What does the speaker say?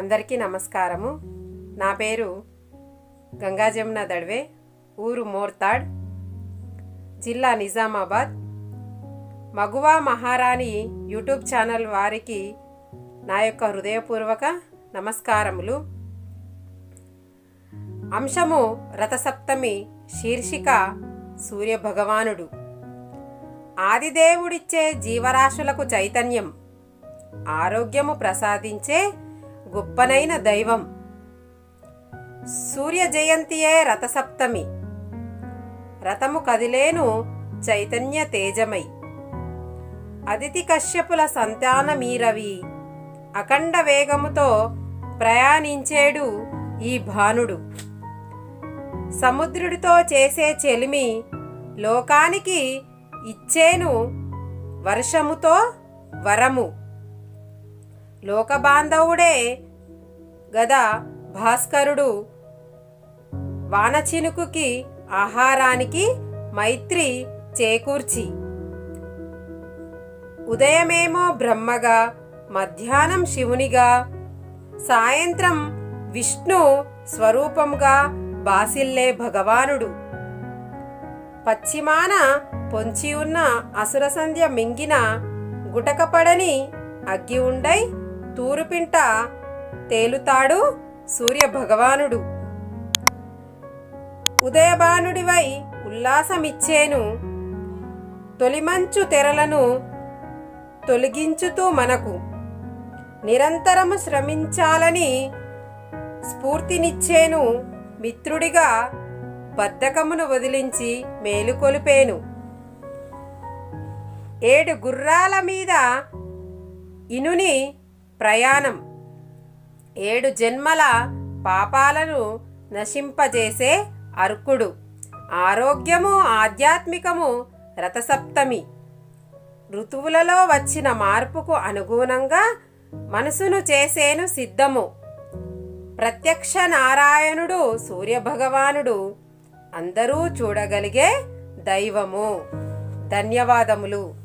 అందరికీ నమస్కారము నా పేరు గంగా జమున దడ్వే ఊరు మోర్తాడ్ జిల్లా నిజామాబాద్ మగువా మహారాణి యూట్యూబ్ ఛానల్ వారికి నా యొక్క హృదయపూర్వక నమస్కారములు అంశము రథసప్తమి శీర్షిక సూర్యభగవానుడు ఆదిదేవుడిచ్చే జీవరాశులకు చైతన్యం ఆరోగ్యము ప్రసాదించే గొప్పనైన దైవం సూర్య జయంతియే రథసప్తమి రథము కదిలేను చైతన్య తేజమై అదితి కశ్యపుల సంతానమీరవి అఖండ వేగముతో ప్రయాణించేడు ఈ భానుడు సముద్రుడితో చేసే చెలిమి లోకానికి ఇచ్చేను వర్షముతో వరము లోకబాంధవుడే గదా భాస్కరుడు వానచినుకుకి ఆహారానికి మైత్రి చేకూర్చి ఉదయమేమో బ్రహ్మగా మధ్యాహ్నం శివునిగా సాయంత్రం విష్ణు స్వరూపంగా బాసిల్లే భగవానుడు పశ్చిమాన పొంచి ఉన్న అసుర సంధ్య మింగిన గుటకపడని అగ్గి ఉండై తూరుపింట తేలుతాడు సూర్య భగవానుడు ఉదయబానుడివై ఉల్లాసమిచ్చేను తొలిమంచు తెరలను తొలగించుతూ మనకు నిరంతరము శ్రమించాలని స్ఫూర్తినిచ్చేను మిత్రుడిగా బద్ధకమును వదిలించి మేలుకొలిపేను ఏడు గుర్రాల మీద ఇనుని ప్రయాణం ఏడు జన్మల పాపాలను నశింపజేసే అర్కుడు ఆరోగ్యము ఆధ్యాత్మికము రథసప్తమి ఋతువులలో వచ్చిన మార్పుకు అనుగుణంగా మనసును చేసేను సిద్ధము ప్రత్యక్ష నారాయణుడు సూర్యభగవానుడు అందరూ చూడగలిగే దైవము ధన్యవాదములు